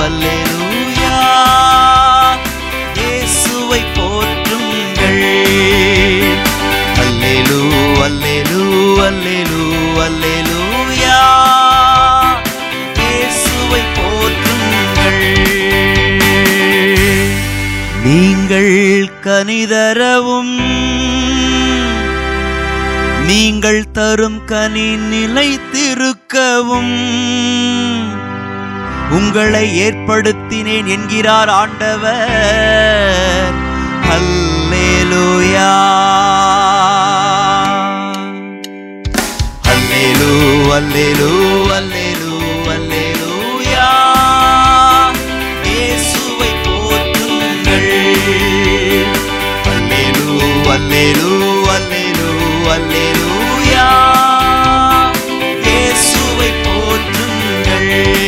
அல்லேலூயா இயேசுவை போற்றுங்கள் அல்லேலூ அல்லேலூ அல்லேலூ அல்லேலூயா இயேசுவை போற்றுங்கள் நீங்கள் கனிதரவும் நீங்கள் தரும் கனி நிலைத்திருக்கவும் உங்களை ஏற்படுத்தினேன் என்கிறார் ஆண்டவர் அல்லேலூயா அல்லேலூ அல்லேலூ அல்லேலூ அல்லேலூயா இயேசுவை போற்றுங்கள் அல்லேலூ அல்லேலூ அல்லேலூ அல்லேலூயா இயேசுவை போற்றுங்கள்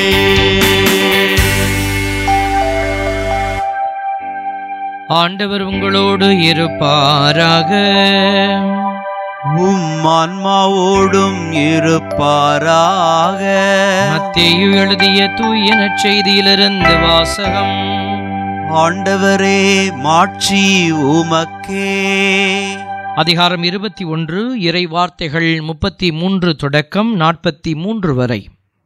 ஆண்டவர் உங்களோடு இருப்பாராக உம் ஆன்மாவோடும் இருப்பாராக மத்தேயு எழுதிய தூய நற்செய்தியிலிருந்து வாசகம் ஆண்டவரே மாட்சி உமக்கே அதிகாரம் இருபத்தி ஒன்று இறை வார்த்தைகள் முப்பத்தி மூன்று தொடக்கம் நாற்பத்தி மூன்று வரை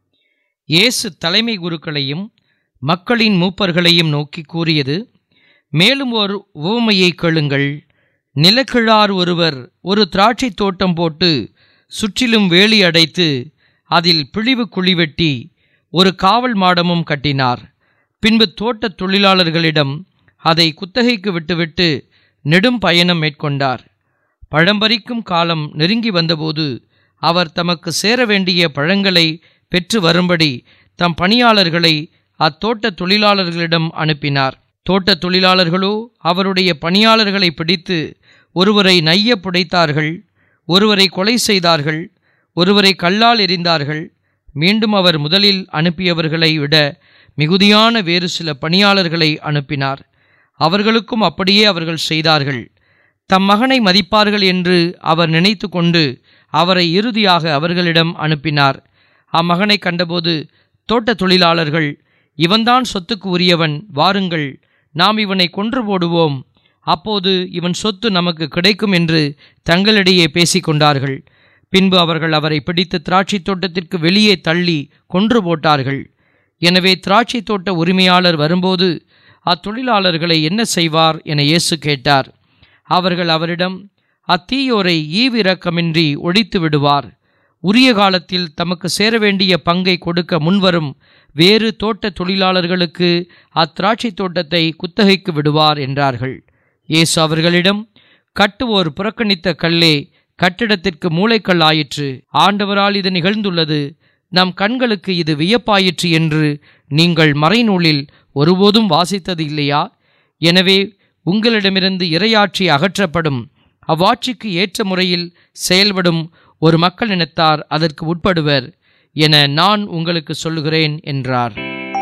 இயேசு தலைமை குருக்களையும் மக்களின் மூப்பர்களையும் நோக்கி கூறியது மேலும் ஒரு உவமையை கேளுங்கள் நிலக்கிழார் ஒருவர் ஒரு திராட்சைத் தோட்டம் போட்டு சுற்றிலும் வேலி அடைத்து அதில் பிழிவு குழி வெட்டி ஒரு காவல் மாடமும் கட்டினார் பின்பு தோட்டத் தொழிலாளர்களிடம் அதை குத்தகைக்கு விட்டுவிட்டு நெடும் பயணம் மேற்கொண்டார் பழம்பறிக்கும் காலம் நெருங்கி வந்தபோது அவர் தமக்கு சேர வேண்டிய பழங்களை பெற்று வரும்படி தம் பணியாளர்களை அத்தோட்ட தொழிலாளர்களிடம் அனுப்பினார் தோட்டத் தொழிலாளர்களோ அவருடைய பணியாளர்களை பிடித்து ஒருவரை நைய புடைத்தார்கள் ஒருவரை கொலை செய்தார்கள் ஒருவரை கல்லால் எறிந்தார்கள் மீண்டும் அவர் முதலில் அனுப்பியவர்களை விட மிகுதியான வேறு சில பணியாளர்களை அனுப்பினார் அவர்களுக்கும் அப்படியே அவர்கள் செய்தார்கள் தம் மகனை மதிப்பார்கள் என்று அவர் நினைத்து கொண்டு அவரை இறுதியாக அவர்களிடம் அனுப்பினார் அம்மகனை கண்டபோது தோட்டத் தொழிலாளர்கள் இவன்தான் சொத்துக்கு உரியவன் வாருங்கள் நாம் இவனை கொன்று போடுவோம் அப்போது இவன் சொத்து நமக்கு கிடைக்கும் என்று தங்களிடையே பேசிக்கொண்டார்கள் பின்பு அவர்கள் அவரை பிடித்து திராட்சைத் தோட்டத்திற்கு வெளியே தள்ளி கொன்று போட்டார்கள் எனவே திராட்சைத் தோட்ட உரிமையாளர் வரும்போது அத்தொழிலாளர்களை என்ன செய்வார் என இயேசு கேட்டார் அவர்கள் அவரிடம் அத்தீயோரை ஈவிரக்கமின்றி ஒழித்து விடுவார் உரிய காலத்தில் தமக்கு சேர வேண்டிய பங்கை கொடுக்க முன்வரும் வேறு தோட்ட தொழிலாளர்களுக்கு அத்திராட்சைத் தோட்டத்தை குத்தகைக்கு விடுவார் என்றார்கள் இயேசு அவர்களிடம் கட்டுவோர் புறக்கணித்த கல்லே கட்டிடத்திற்கு மூளைக்கல் ஆயிற்று ஆண்டவரால் இது நிகழ்ந்துள்ளது நம் கண்களுக்கு இது வியப்பாயிற்று என்று நீங்கள் மறைநூலில் ஒருபோதும் வாசித்தது இல்லையா எனவே உங்களிடமிருந்து இரையாட்சி அகற்றப்படும் அவ்வாட்சிக்கு ஏற்ற முறையில் செயல்படும் ஒரு மக்கள் இனத்தார் அதற்கு உட்படுவர் என நான் உங்களுக்கு சொல்லுகிறேன் என்றார்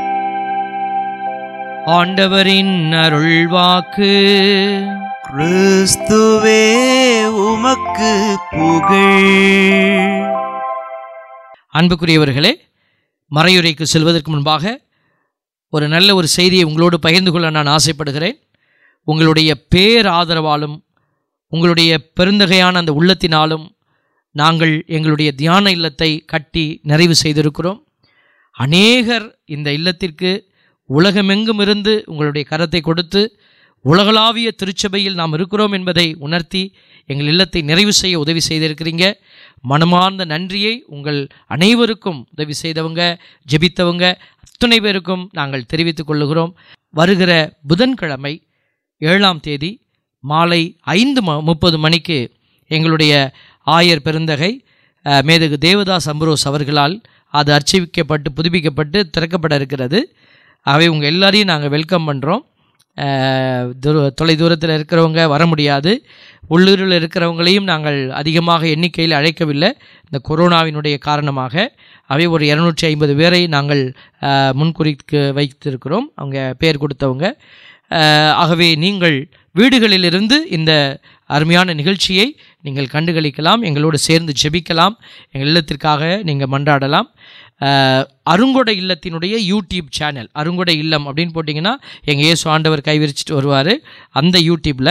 ஆண்டவரின் அருள்வாக்கு கிறிஸ்துவே உமக்கு புகழ் அன்புக்குரியவர்களே மறையுரைக்கு செல்வதற்கு முன்பாக ஒரு நல்ல ஒரு செய்தியை உங்களோடு பகிர்ந்து கொள்ள நான் ஆசைப்படுகிறேன் உங்களுடைய பேராதரவாலும் உங்களுடைய பெருந்தகையான அந்த உள்ளத்தினாலும் நாங்கள் எங்களுடைய தியான இல்லத்தை கட்டி நிறைவு செய்திருக்கிறோம் அநேகர் இந்த இல்லத்திற்கு உலகமெங்கும் இருந்து உங்களுடைய கரத்தை கொடுத்து உலகளாவிய திருச்சபையில் நாம் இருக்கிறோம் என்பதை உணர்த்தி எங்கள் இல்லத்தை நிறைவு செய்ய உதவி செய்திருக்கிறீங்க மனமார்ந்த நன்றியை உங்கள் அனைவருக்கும் உதவி செய்தவங்க ஜெபித்தவங்க அத்தனை பேருக்கும் நாங்கள் தெரிவித்துக் கொள்ளுகிறோம் வருகிற புதன்கிழமை ஏழாம் தேதி மாலை ஐந்து ம முப்பது மணிக்கு எங்களுடைய ஆயர் பெருந்தகை அஹ், மேதகு தேவதாஸ் அம்பரோஸ் அவர்களால் அது அர்ச்சிக்கப்பட்டு புதுப்பிக்கப்பட்டு திறக்கப்பட இருக்கிறது ஆகவே உங்கள் எல்லாரையும் நாங்கள் வெல்கம் பண்ணுறோம் தூர தொலை தூரத்தில் இருக்கிறவங்க வர முடியாது உள்ளூரில் இருக்கிறவங்களையும் நாங்கள் அதிகமாக எண்ணிக்கையில் அழைக்கவில்லை இந்த கொரோனாவினுடைய காரணமாக அவை ஒரு இரநூற்றி ஐம்பது பேரை நாங்கள் அஹ், முன்குறிக்கு வைத்திருக்கிறோம் அவங்க பேர் கொடுத்தவங்க அஹ், ஆகவே நீங்கள் வீடுகளிலிருந்து இந்த அருமையான நிகழ்ச்சியை நீங்கள் கண்டுகளிக்கலாம் எங்களோடு சேர்ந்து ஜெபிக்கலாம் எங்கள் இல்லத்திற்காக நீங்கள் மன்றாடலாம் அஹ், அருங்கொடை இல்லத்தினுடைய யூடியூப் சேனல் அருங்கொடை இல்லம் அப்படின்னு போட்டிங்கன்னா எங்கள் இயேசு ஆண்டவர் கைவிரிச்சிட்டு வருவார் அந்த யூடியூப்பில்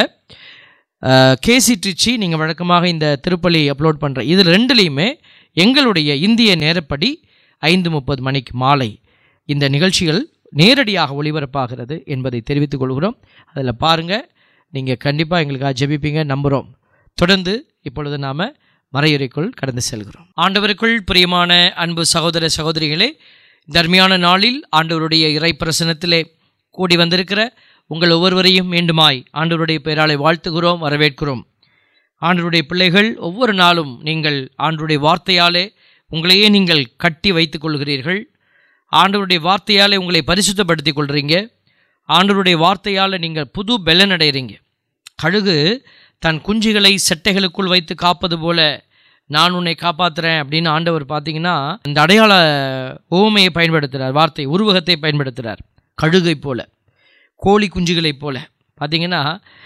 கேசி ட்ரிச்சி நீங்கள் வழக்கமாக இந்த திருப்பலி அப்லோட் பண்ணுற இது ரெண்டுலேயுமே எங்களுடைய இந்திய நேரப்படி ஐந்து முப்பது மணிக்கு மாலை இந்த நிகழ்ச்சிகள் நேரடியாக ஒளிபரப்பாகிறது என்பதை தெரிவித்துக் கொள்கிறோம் அதில் பாருங்கள் நீங்கள் கண்டிப்பாக எங்களுக்காக ஜெபிப்பீங்க நம்புகிறோம் தொடர்ந்து இப்பொழுது நாம் மறையுறைக்குள் கடந்து செல்கிறோம் ஆண்டவருக்குள் பிரியமான அன்பு சகோதர சகோதரிகளே இந்த அருமையான நாளில் ஆண்டவருடைய இறை பிரசனத்திலே கூடி வந்திருக்கிற உங்கள் ஒவ்வொருவரையும் மீண்டுமாய் ஆண்டவருடைய பெயராலே வாழ்த்துகிறோம் வரவேற்கிறோம் ஆண்டவருடைய பிள்ளைகள் ஒவ்வொரு நாளும் நீங்கள் ஆண்டவருடைய வார்த்தையாலே உங்களையே நீங்கள் கட்டி வைத்துக் கொள்கிறீர்கள் ஆண்டவருடைய வார்த்தையாலே உங்களை பரிசுத்தப்படுத்திக் கொள்கிறீங்க ஆண்டவருடைய வார்த்தையால் நீங்கள் புது பெலன் அடைகிறீங்க கழுகு தன் குஞ்சுகளை செட்டைகளுக்குள் வைத்து காப்பது போல நான் உன்னை காப்பாத்துறேன் அப்படின்னு ஆண்டவர் பார்த்தீங்கன்னா இந்த அடையாள ஓமையை பயன்படுத்துகிறார் வார்த்தை உருவகத்தை பயன்படுத்துகிறார் கழுகை போல கோழி குஞ்சுகளைப் போல பார்த்தீங்கன்னா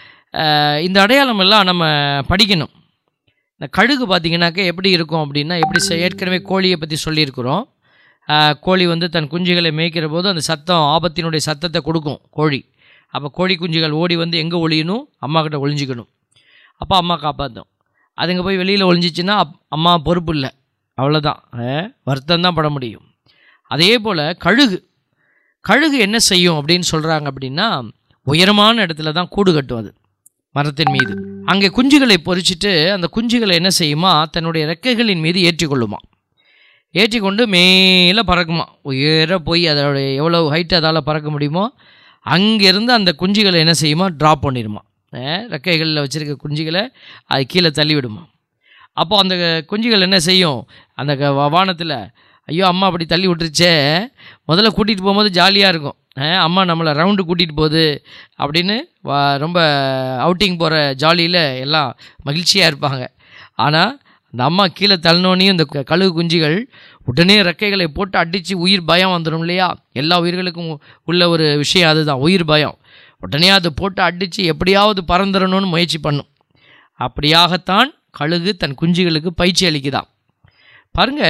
அஹ், இந்த அடையாளம் எல்லாம் நம்ம படிக்கணும் இந்த கழுகு பார்த்தீங்கன்னாக்க எப்படி இருக்கும் அப்படின்னா எப்படி செ- ஏற்கனவே கோழியை பற்றி சொல்லியிருக்கிறோம் அஹ், கோழி வந்து தன் குஞ்சுகளை மேய்க்கிற போது அந்த சத்தம் ஆபத்தினுடைய சத்தத்தை கொடுக்கும் கோழி அப்போ கோழி குஞ்சுகள் ஓடி வந்து எங்கே ஒளியணும் அம்மா கிட்ட ஒளிஞ்சிக்கணும் அப்போ அம்மா காப்பாற்றும் அதுங்க போய் வெளியில் ஒளிஞ்சிச்சின்னா அப்- அம்மா பொறுப்பு இல்லை அவ்வளோதான் வருத்தம் தான் பட முடியும் அதே போல் கழுகு கழுகு என்ன செய்யும் அப்படின்னு சொல்கிறாங்க அப்படின்னா உயரமான இடத்துல தான் கூடு கட்டும் அது மரத்தின் மீது அங்கே குஞ்சுகளை பொறிச்சிட்டு அந்த குஞ்சுகளை என்ன செய்யுமா தன்னுடைய ரெக்கைகளின் மீது ஏற்றிக்கொள்ளுமா ஏற்றிக்கொண்டு மேலே பறக்குமா உயர போய் அதோட எவ்வளோ ஹைட் அதால் பறக்க முடியுமோ அங்கேருந்து அந்த குஞ்சுகளை என்ன செய்யுமா ட்ராப் பண்ணிடுமா அஹ் ரெக்கைகளில் வச்சுருக்க குஞ்சுகளை அது கீழே தள்ளி விடுமா அப்போ அந்த குஞ்சுகள் என்ன செய்யும் அந்த க- வா- வானத்தில் ஐயோ அம்மா அப்படி தள்ளி விட்டுருச்சே முதல்ல கூட்டிகிட்டு போகும்போது ஜாலியாக இருக்கும் அஹ் அம்மா நம்மளை ரவுண்டு கூட்டிகிட்டு போகுது அப்படின்னு வா ரொம்ப அவுட்டிங் போகிற ஜாலியில் எல்லாம் மகிழ்ச்சியாக இருப்பாங்க ஆனால் அந்த அம்மா கீழே தள்ளினோனையும் இந்த க- கழுகு குஞ்சுகள் உடனே ரெக்கைகளை போட்டு அடித்து உயிர் பயம் வந்துடும் இல்லையா எல்லா உயிர்களுக்கும் உ- உள்ள ஒரு விஷயம் அதுதான் உயிர் பயம் உடனே அதை போட்டு அடித்து எப்படியாவது பறந்துடணும்னு முயற்சி பண்ணும் அப்படியாகத்தான் கழுகு தன் குஞ்சுகளுக்கு பயிற்சி அளிக்குதாம் பாருங்க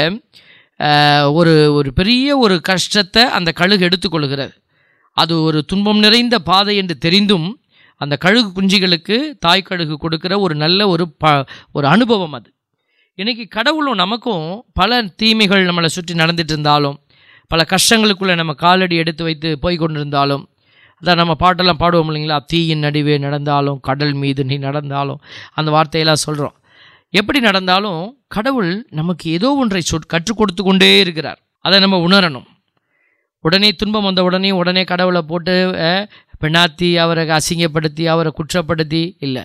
அஹ், ஒரு ஒரு பெரிய ஒரு கஷ்டத்தை அந்த கழுகு எடுத்துக்கொள்கிறது அது ஒரு துன்பம் நிறைந்த பாதை என்று தெரிந்தும் அந்த கழுகு குஞ்சுகளுக்கு தாய் கழுகு கொடுக்கிற ஒரு நல்ல ஒரு ப ஒரு அனுபவம் அது இன்னைக்கு கடவுளும் நமக்கும் பல தீமைகள் நம்மளை சுற்றி நடந்துட்டு இருந்தாலும் பல கஷ்டங்களுக்குள்ளே நம்ம காலடி எடுத்து வைத்து போய் கொண்டிருந்தாலும் அதான் நம்ம பாட்டெல்லாம் பாடுவோம் இல்லைங்களா தீயின் நடுவே நடந்தாலும் கடல் மீது நீ நடந்தாலும் அந்த வார்த்தையெல்லாம் சொல்கிறோம் எப்படி நடந்தாலும் கடவுள் நமக்கு ஏதோ ஒன்றை சொற் கற்றுக் கொடுத்து கொண்டே இருக்கிறார் அதை நம்ம உணரணும் உடனே துன்பம் வந்த உடனே உடனே கடவுளை போட்டு அஹ், பெண்ணாத்தி அவரை அசிங்கப்படுத்தி அவரை குற்றப்படுத்தி இல்லை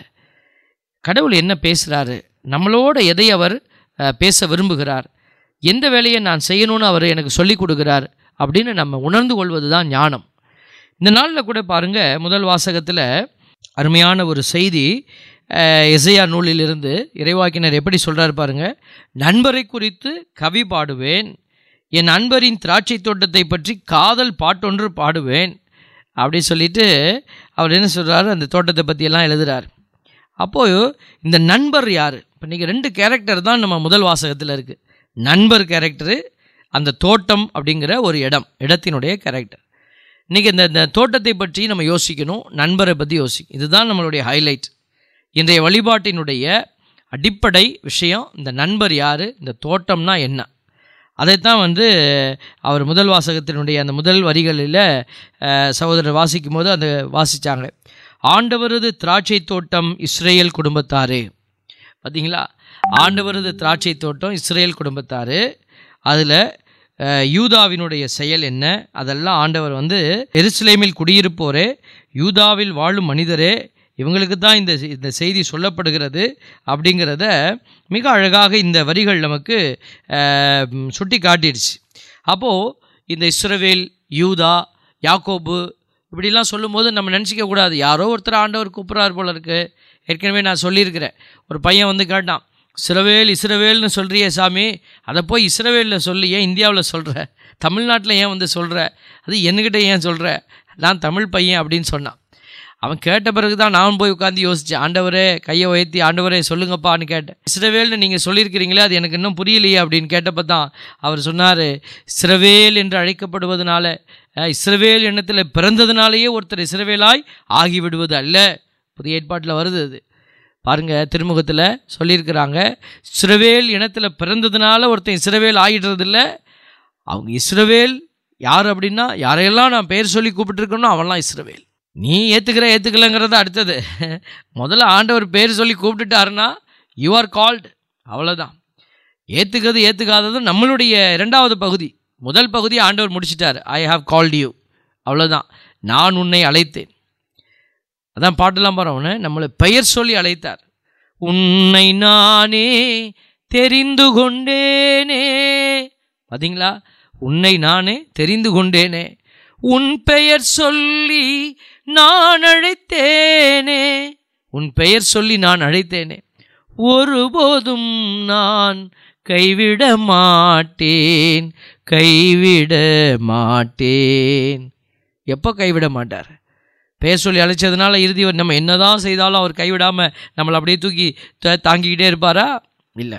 கடவுள் என்ன பேசுகிறாரு நம்மளோட எதை அவர் அஹ், பேச விரும்புகிறார் எந்த வேலையை நான் செய்யணும்னு அவர் எனக்கு சொல்லிக் கொடுக்கிறார் அப்படின்னு நம்ம உணர்ந்து கொள்வது தான் ஞானம் இந்த நாளில் கூட பாருங்க முதல் வாசகத்தில் அருமையான ஒரு செய்தி அஹ், எசையா நூலிலிருந்து இறைவாக்கினர் எப்படி சொல்றாரு பாருங்க நண்பரை குறித்து கவி பாடுவேன் என் நண்பரின் திராட்சை தோட்டத்தை பற்றி காதல் பாட்டொன்று பாடுவேன் அப்படி சொல்லிட்டு அவர் என்ன சொல்றாரு அந்த தோட்டத்தை பற்றியெல்லாம் எழுதுறார் அப்போது இந்த நண்பர் யார் இப்போ நீங்கள் ரெண்டு கேரக்டர் தான் நம்ம முதல் வாசகத்தில் இருக்குது நண்பர் கேரக்டரு அந்த தோட்டம் அப்படிங்கிற ஒரு இடம் இடத்தினுடைய கேரக்டர் இன்றைக்கி இந்த இந்த தோட்டத்தை பற்றி நம்ம யோசிக்கணும் நண்பரை பற்றி யோசிக்கணும் இதுதான் நம்மளுடைய ஹைலைட் இன்றைய வழிபாட்டினுடைய அடிப்படை விஷயம் இந்த நண்பர் யார் இந்த தோட்டம்னா என்ன அதைத்தான் வந்து அவர் முதல் வாசகத்தினுடைய அந்த முதல் வரிகளில் அஹ், சகோதரர் வாசிக்கும் போது அந்த வாசித்தாங்க ஆண்டவரது திராட்சை தோட்டம் இஸ்ரேல் குடும்பத்தாரே பார்த்தீங்களா ஆண்டவரது திராட்சை தோட்டம் இஸ்ரேல் குடும்பத்தாரு அதில் யூதாவினுடைய செயல் என்ன அதெல்லாம் ஆண்டவர் வந்து எருசலேமில் குடியிருப்போரே யூதாவில் வாழும் மனிதரே இவங்களுக்கு தான் இந்த இந்த செய்தி சொல்லப்படுகிறது அப்படிங்கிறத மிக அழகாக இந்த வரிகள் நமக்கு அஹ், சுட்டி காட்டிடுச்சு அப்போது இந்த இஸ்ரவேல் யூதா யாக்கோபு இப்படிலாம் சொல்லும்போது நம்ம நினச்சிக்க கூடாது யாரோ ஒருத்தர் ஆண்டவர் கூப்பிட்றாரு போல இருக்கு ஏற்கனவே நான் சொல்லியிருக்கிறேன் ஒரு பையன் வந்து கேட்டான் இஸ்ரவேல் இஸ்ரவேல்னு சொல்கிறியே சாமி அதை போய் இஸ்ரவேலில் சொல்லி ஏன் இந்தியாவில் சொல்கிற தமிழ்நாட்டில் ஏன் வந்து சொல்கிற அது என்கிட்ட ஏன் சொல்கிற நான் தமிழ் பையன் அப்படின்னு சொன்னான் அவன் கேட்ட பிறகு தான் நான் போய் உட்காந்து யோசித்தேன் ஆண்டவரே கையை உயர்த்தி ஆண்டவரே சொல்லுங்கப்பான்னு கேட்டேன் இஸ்ரவேல்னு நீங்கள் சொல்லியிருக்கிறீங்களே அது எனக்கு இன்னும் புரியலையே அப்படின்னு கேட்டப்போ தான் அவர் சொன்னார் இஸ்ரவேல் என்று அழைக்கப்படுவதனால அஹ், இஸ்ரவேல் எண்ணத்தில் பிறந்ததுனாலேயே ஒருத்தர் இஸ்ரவேலாய் ஆகிவிடுவது அல்ல புதிய ஏற்பாட்டில் வருது அது பாருங்க திருமுகத்தில் சொல்லியிருக்கிறாங்க இஸ்ரவேல் இனத்தில் பிறந்ததுனால ஒருத்தன் இஸ்ரவேல் ஆகிடுறதில்ல அவங்க இஸ்ரவேல் யார் அப்படின்னா யாரையெல்லாம் நான் பேர் சொல்லி கூப்பிட்டுருக்கணும் அவன்லாம் இஸ்ரவேல் நீ ஏற்றுக்கிற ஏற்றுக்கலங்கிறது அடுத்தது முதல்ல ஆண்டவர் பேர் சொல்லி கூப்பிட்டுட்டாருன்னா யூ ஆர் கால்டு அவ்வளோதான் ஏற்றுக்கிறது ஏற்றுக்காதது நம்மளுடைய இரண்டாவது பகுதி முதல் பகுதி ஆண்டவர் முடிச்சிட்டார் ஐ ஹாவ் கால்டு யூ அவ்வளோதான் நான் உன்னை அழைத்தேன் அதான் பாட்டெல்லாம் பாருங்க நம்மளை பெயர் சொல்லி அழைத்தார் உன்னை நானே தெரிந்து கொண்டேனே பாத்தீங்களா உன்னை நானே தெரிந்து கொண்டேனே உன் பெயர் சொல்லி நான் அழைத்தேனே உன் பெயர் சொல்லி நான் அழைத்தேனே ஒருபோதும் நான் கைவிட மாட்டேன் கைவிட மாட்டேன் எப்போ கைவிட மாட்டார் பெயர் சொல்லி அழைச்சதுனால இறுதி வரை நம்ம என்னதான் செய்தாலும் அவர் கைவிடாமல் நம்மளை அப்படியே தூக்கி த- தாங்கிக்கிட்டே இருப்பாரா இல்லை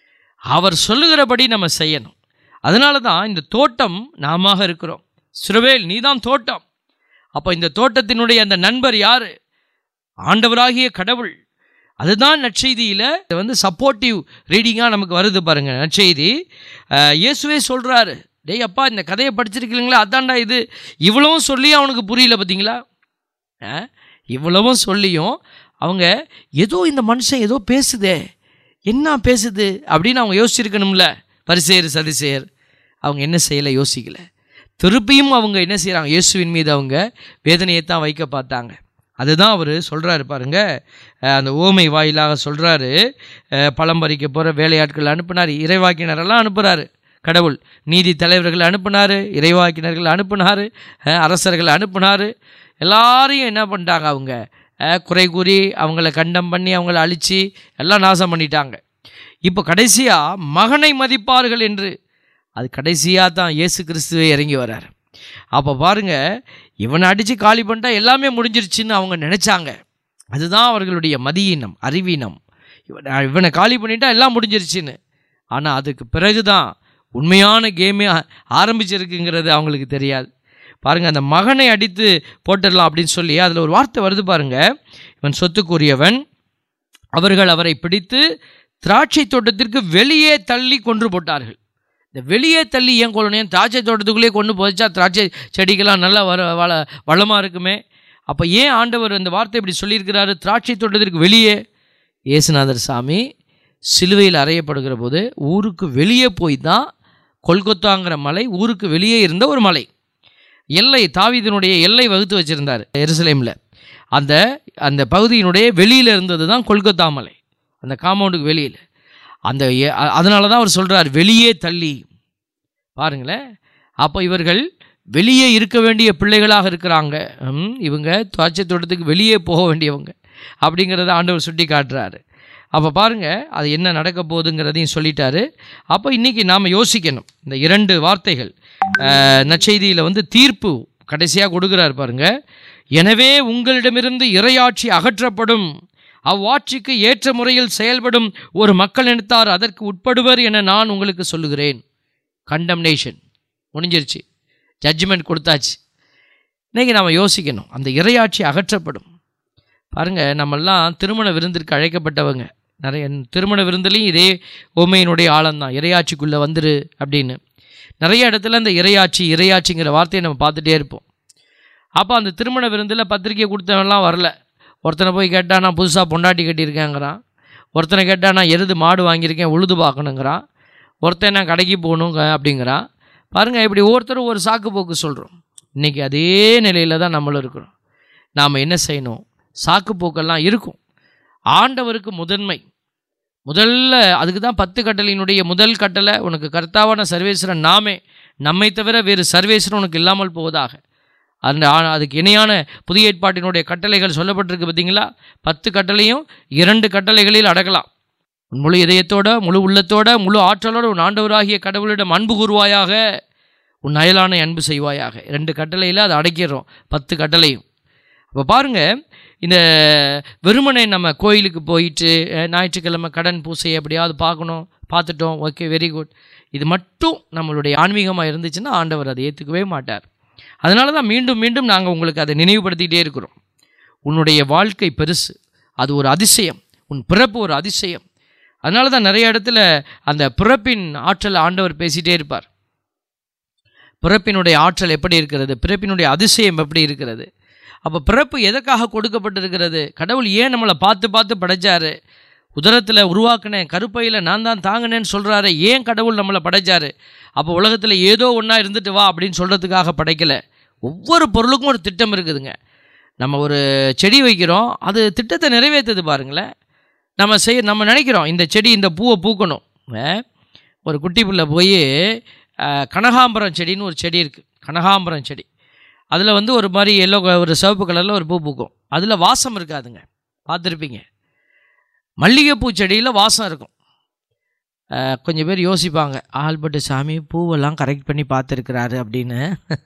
அவர் சொல்லுகிறபடி நம்ம செய்யணும் அதனால தான் இந்த தோட்டம் நாம இருக்கிறோம் சிறுவேல் நீதான் தோட்டம் அப்போ இந்த தோட்டத்தினுடைய அந்த நண்பர் யாரு ஆண்டவராகிய கடவுள் அதுதான் நற்செய்தியில் வந்து சப்போர்ட்டிவ் ரீடிங்காக நமக்கு வருது பாருங்க நற்செய்தி அஹ், இயேசுவே சொல்கிறாரு டேய் அப்பா இந்த கதையை படிச்சிருக்கீங்களா அதான்டா இது இவ்வளவும் சொல்லி அவனுக்கு புரியல பார்த்தீங்களா அஹ், இவ்வளவும் சொல்லியும் அவங்க ஏதோ இந்த மனுஷன் ஏதோ பேசுதே என்ன பேசுது அப்படின்னு அவங்க யோசிச்சிருக்கணும்ல பரிசேர் சதிசேர் அவங்க என்ன செய்யலை யோசிக்கல திருப்பியும் அவங்க என்ன செய்கிறாங்க இயேசுவின் மீது அவங்க வேதனையை தான் வைக்க பார்த்தாங்க அதுதான் அவர் சொல்கிறாரு பாருங்க அஹ் அந்த ஓமை வாயிலாக சொல்கிறாரு பழம் பறிக்க போகிற வேலையாட்கள் அனுப்புனார் இறைவாக்கினரெல்லாம் அனுப்புகிறாரு கடவுள் நீதி தலைவர்கள் அனுப்புனார் இறைவாக்கினர்கள் அனுப்புனார் அரசர்கள் அனுப்புனார் எல்லாரையும் என்ன பண்ணிட்டாங்க அவங்க அஹ் குறை கூறி அவங்கள கண்டம் பண்ணி அவங்கள அழித்து எல்லாம் நாசம் பண்ணிட்டாங்க இப்போ கடைசியாக மகனை மதிப்பார்கள் என்று அது கடைசியாக தான் இயேசு கிறிஸ்துவே இறங்கி வரார் அப்போ பாருங்க இவனை அடித்து காலி பண்ணிட்டா எல்லாமே முடிஞ்சிருச்சுன்னு அவங்க நினச்சாங்க அதுதான் அவர்களுடைய மதியினம் அறிவீனம் இவனை இவனை காலி பண்ணிட்டா எல்லாம் முடிஞ்சிருச்சுன்னு ஆனால் அதுக்கு பிறகு தான் உண்மையான கேமே ஆரம்பிச்சிருக்குங்கிறது அவங்களுக்கு தெரியாது பாருங்க அந்த மகனை அடித்து போட்டுடலாம் அப்படின்னு சொல்லி அதில் ஒரு வார்த்தை வருது பாருங்க இவன் சொத்துக்குரியவன் அவர்கள் அவரை பிடித்து திராட்சை தோட்டத்திற்கு வெளியே தள்ளி கொன்று போட்டார்கள் இந்த வெளியே தள்ளி ஏன் கொள்ளணும் திராட்சை தோட்டத்துக்குள்ளேயே கொண்டு போச்சா திராட்சை செடிக்கெல்லாம் நல்லா வர வள வளமாக இருக்குமே அப்போ ஏன் ஆண்டவர் அந்த வார்த்தை இப்படி சொல்லியிருக்கிறாரு திராட்சை தோட்டத்திற்கு வெளியே இயேசுநாதர் சாமி சிலுவையில் அறையப்படுகிற போது ஊருக்கு வெளியே போய் தான் கொல்கத்தாங்கிற மலை ஊருக்கு வெளியே இருந்த ஒரு மலை எல்லை தாவீதினுடைய எல்லை வகுத்து வச்சிருந்தார் எருசலேமில் அந்த அந்த பகுதியினுடைய வெளியில் இருந்தது தான் கொல்கத்தா மலை அந்த காம்பவுண்டுக்கு வெளியில் அந்த எ- அ- அதனால தான் அவர் சொல்கிறார் வெளியே தள்ளி பாருங்களேன் அப்போ இவர்கள் வெளியே இருக்க வேண்டிய பிள்ளைகளாக இருக்கிறாங்க ம், இவங்க துவாட்சை தோட்டத்துக்கு வெளியே போக வேண்டியவங்க அப்படிங்கிறத ஆண்டவர் சுட்டி காட்டுறாரு அப்போ பாருங்க அது என்ன நடக்க போகுதுங்கிறதையும் சொல்லிட்டாரு அப்போ இன்னைக்கு நாம் யோசிக்கணும் இந்த இரண்டு வார்த்தைகள் அஹ், நற்செய்தியில் வந்து தீர்ப்பு கடைசியாக கொடுக்குறாரு பாருங்க எனவே உங்களிடமிருந்து இறையாட்சி அகற்றப்படும் அவ்வாட்சிக்கு ஏற்ற முறையில் செயல்படும் ஒரு மக்கள் இனத்தார் அதற்கு உட்படுவர் என நான் உங்களுக்கு சொல்லுகிறேன் கண்டம்னேஷன் முடிஞ்சிருச்சு ஜட்ஜ்மெண்ட் கொடுத்தாச்சு இன்னைக்கு நாம் யோசிக்கணும் அந்த இறையாட்சி அகற்றப்படும் பாருங்க நம்மெல்லாம் திருமண விருந்திற்கு அழைக்கப்பட்டவங்க நிறைய திருமண விருந்துலையும் இதே ஓமையினுடைய ஆழம்தான் இறையாட்சிக்குள்ளே வந்துரு அப்படின்னு நிறைய இடத்துல இந்த இறையாட்சி இறையாட்சிங்கிற வார்த்தையை நம்ம பார்த்துட்டே இருப்போம் அப்போ அந்த திருமண விருந்தில் பத்திரிக்கை கொடுத்தவன்லாம் வரல ஒருத்தனை போய் கேட்டால் நான் புதுசாக பொண்டாட்டி கட்டியிருக்கேங்கிறான் ஒருத்தனை கேட்டால் நான் எருது மாடு வாங்கியிருக்கேன் உழுது பார்க்கணுங்கிறான் ஒருத்தன் நான் கடைக்கு போகணுங்க அப்படிங்கிறான் பாருங்கள் இப்படி ஒவ்வொருத்தரும் ஒரு சாக்கு போக்கு சொல்கிறோம் இன்றைக்கி அதே நிலையில் தான் நம்மளும் இருக்கிறோம் நாம் என்ன செய்யணும் சாக்கு போக்கெல்லாம் இருக்கும் ஆண்டவருக்கு முதன்மை முதல்ல அதுக்கு தான் பத்து கட்டளையினுடைய முதல் கட்டளை உனக்கு கர்த்தாவான சர்வேஸ்வரன் நாமே நம்மை தவிர வேறு சர்வேஸ்வரன் உனக்கு இல்லாமல் போவதாக அந்த ஆ- அதுக்கு இணையான புதிய ஏற்பாட்டினுடைய கட்டளைகள் சொல்லப்பட்டிருக்கு பார்த்தீங்களா பத்து கட்டளையும் இரண்டு கட்டளைகளில் அடக்கலாம் உன் முழு இதயத்தோட முழு உள்ளத்தோட முழு ஆற்றலோட உன் ஆண்டவராகிய கடவுளிடம் அன்பு கூறுவாயாக உன் அயலானை அன்பு செய்வாயாக ரெண்டு கட்டளையில் அதை அடக்கிடுறோம் பத்து கட்டளையும் அப்போ பாருங்க இந்த வெறுமனே நம்ம கோயிலுக்கு போயிட்டு அஹ், ஞாயிற்றுக்கிழமை கடன் பூசை எப்படியாவது பார்க்கணும் பார்த்துட்டோம் ஓகே வெரி குட் இது மட்டும் நம்மளுடைய ஆன்மீகமாக இருந்துச்சுன்னா ஆண்டவர் அதை ஏற்றுக்கவே மாட்டார் அதனால தான் மீண்டும் மீண்டும் நாங்கள் உங்களுக்கு அதை நினைவுபடுத்திக்கிட்டே இருக்கிறோம் உன்னுடைய வாழ்க்கை பெருசு அது ஒரு அதிசயம் உன் பிறப்பு ஒரு அதிசயம் அதனால தான் நிறைய இடத்துல அந்த பிறப்பின் ஆற்றல் ஆண்டவர் பேசிகிட்டே இருப்பார் பிறப்பினுடைய ஆற்றல் எப்படி இருக்கிறது பிறப்பினுடைய அதிசயம் எப்படி இருக்கிறது அப்போ பிறப்பு எதற்காக கொடுக்கப்பட்டிருக்கிறது கடவுள் ஏன் நம்மளை பார்த்து பார்த்து படைச்சாரு உதரத்தில் உருவாக்கினேன் கருப்பையில் நான் தான் தாங்கினேன்னு சொல்கிறாரு ஏன் கடவுள் நம்மளை படைச்சாரு அப்போ உலகத்தில் ஏதோ ஒன்றா இருந்துட்டு வா அப்படின்னு சொல்கிறதுக்காக படைக்கல ஒவ்வொரு பொருளுக்கும் ஒரு திட்டம் இருக்குதுங்க நம்ம ஒரு செடி வைக்கிறோம் அது திட்டத்தை நிறைவேற்றுது பாருங்களேன் நம்ம செய் நம்ம நினைக்கிறோம் இந்த செடி இந்த பூவை பூக்கணும் அஹ், ஒரு குட்டி பிள்ளை போய் அஹ், கனகாம்பரம் செடின்னு ஒரு செடி இருக்குது கனகாம்பரம் செடி அதில் வந்து ஒரு மாதிரி எல்லோ ஒரு சிவப்பு கலரில் ஒரு பூ பூக்கும் அதில் வாசம் இருக்காதுங்க பார்த்துருப்பீங்க மல்லிகைப்பூ செடியில் வாசம் இருக்கும் அஹ், கொஞ்சம் பேர் யோசிப்பாங்க ஆல்பர்ட் சாமி பூவெல்லாம் கரெக்ட் பண்ணி பார்த்துருக்கிறாரு அப்படின்னு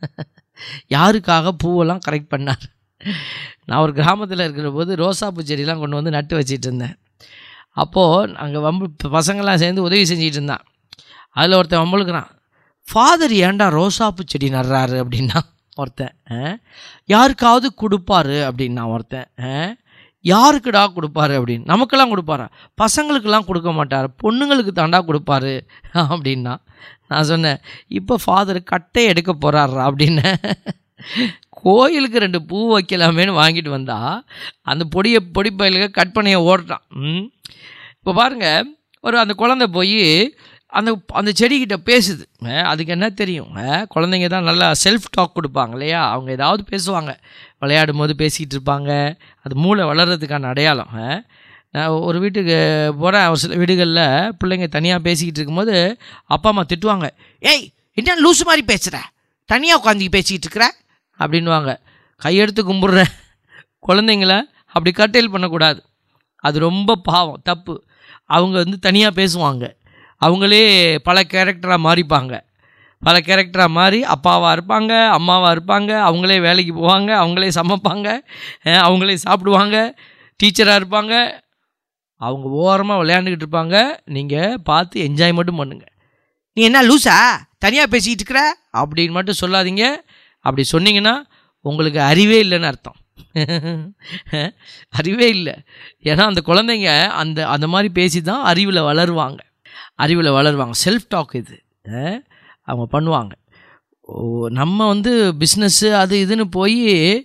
யாருக்காக பூவெல்லாம் கரெக்ட் பண்ணார் நான் ஒரு கிராமத்தில் இருக்கிற போது ரோசாப்பூ செடிலாம் கொண்டு வந்து நட்டு வச்சிட்டு இருந்தேன் அப்போது அங்கே வம்பு பசங்கள்லாம் சேர்ந்து உதவி செஞ்சிட்டு இருந்தான் அதில் ஒருத்தன் வம்பளுக்குறான் ஃபாதர் ஏன்டா ரோசாப்பூ செடி நடுறாரு அப்படின்னா ஒருத்தன் ஆ? யாருக்காவது கொடுப்பாரு அப்படின்னா ஒருத்தன் ஆ? யாருக்குடா கொடுப்பாரு அப்படின்னு நமக்கெல்லாம் கொடுப்பாரா பசங்களுக்கெல்லாம் கொடுக்க மாட்டார் பொண்ணுங்களுக்கு தாண்டா கொடுப்பாரு அப்படின்னா நான் சொன்னேன் இப்போ ஃபாதர் கட்டை எடுக்க போகிறாரா அப்படின்னு கோயிலுக்கு ரெண்டு பூ வைக்கலாமேன்னு வாங்கிட்டு வந்தா அந்த பொடியை பொடி பயிலுக்கு கட் பண்ணிய ஓடுறான் ம். இப்போ பாருங்க ஒரு அந்த குழந்தை போய் அந்த அந்த செடிக்கிட்ட பேசுது அஹ், அதுக்கு என்ன தெரியும் அஹ், குழந்தைங்க தான் நல்லா செல்ஃப் டாக் கொடுப்பாங்க இல்லையா அவங்க ஏதாவது பேசுவாங்க விளையாடும் போது பேசிக்கிட்டு இருப்பாங்க அது மூளை வளர்கிறதுக்கான அடையாளம் அஹ். நான் ஒரு வீட்டுக்கு போகிறேன் ஒரு சில வீடுகளில் பிள்ளைங்க தனியாக பேசிக்கிட்டு இருக்கும்போது அப்பா அம்மா திட்டுவாங்க ஏய் என்ன லூசு மாதிரி பேசுகிற தனியாக உட்காந்து பேசிக்கிட்டு இருக்கிற அப்படின்வாங்க கையெடுத்து கும்பிட்றேன் குழந்தைங்கள அப்படி கட்டேல் பண்ணக்கூடாது அது ரொம்ப பாவம் தப்பு அவங்க வந்து தனியாக பேசுவாங்க அவங்களே பல கேரக்டராக மாறிப்பாங்க பல கேரக்டராக மாறி அப்பாவாக இருப்பாங்க அம்மாவாக இருப்பாங்க அவங்களே வேலைக்கு போவாங்க அவங்களே சமைப்பாங்க அஹ் அவங்களே சாப்பிடுவாங்க டீச்சராக இருப்பாங்க அவங்க ஓரமாக விளையாண்டுக்கிட்டு இருப்பாங்க நீங்கள் பார்த்து என்ஜாய் மட்டும் பண்ணுங்கள் நீ என்ன லூசா தனியாக பேசிக்கிட்டு இருக்கிற அப்படின்னு மட்டும் சொல்லாதீங்க அப்படி சொன்னீங்கன்னா உங்களுக்கு அறிவே இல்லைன்னு அர்த்தம் அறிவே இல்லை ஏன்னா அந்த குழந்தைங்க அந்த அந்த மாதிரி பேசி தான் அறிவில் வளருவாங்க அறிவில் வளருவாங்க செல்ஃப் டாக் இது அஹ், அவங்க பண்ணுவாங்க ஓ, நம்ம வந்து பிஸ்னஸ்ஸு அது இதுன்னு போய்